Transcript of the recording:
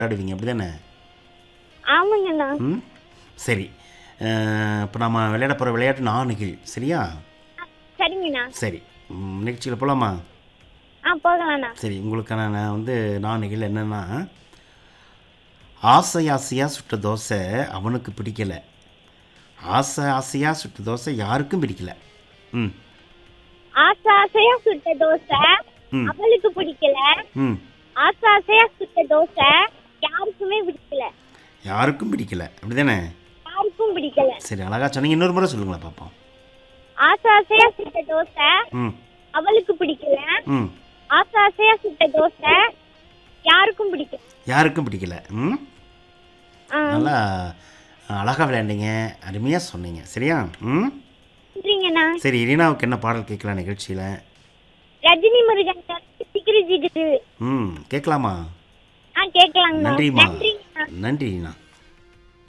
விளையாடுவீங்க அப்படி தானே ஆமாங்கண்ணா ம் சரி இப்போ நம்ம விளையாட போகிற விளையாட்டு நாணுகள் சரியா சரிங்கண்ணா சரி ம், நிகழ்ச்சியில் போகலாமா ஆ போகலாண்ணா சரி உங்களுக்கான நான் வந்து நாணுகள் என்னென்னா ஆசை ஆசையாக சுட்ட தோசை அவனுக்கு பிடிக்கல ஆசை ஆசையாக சுட்ட தோசை யாருக்கும் பிடிக்கல ம் ஆசை ஆசையா சுட்ட தோசை ம். அவளுக்கு பிடிக்கல ம் ஆசை ஆசையா சுட்ட தோசை யாருக்குமே பிடிக்கல யாருக்கும் பிடிக்கல அப்படி தானே யாருக்கும் பிடிக்கல சரி அழகா சொன்னீங்க இன்னொரு முறை சொல்லுங்களேன் பார்ப்போம் ஆசை ஆசையா சுட்ட தோசை ம் அவளுக்கு பிடிக்கல ம் ஆசை ஆசையா சுட்ட தோசை யாருக்கும் பிடிக்கல யாருக்கும் பிடிக்கல ம் ஆ நல்லா அழகாக விளையாண்டீங்க அருமையாக சொன்னீங்க சரியா ம் நன்றிங்கண்ணா சரி இரினாவுக்கு என்ன பாடல் கேட்கலாம் நிகழ்ச்சியில் ரஜினி முருகன் சிக்கிரி ஜிகிரு ம் கேட்கலாமா ஆ கேட்கலாங்கண்ணா நன்றிம்மா நன்றிங்கண்ணா நன்றி இரினா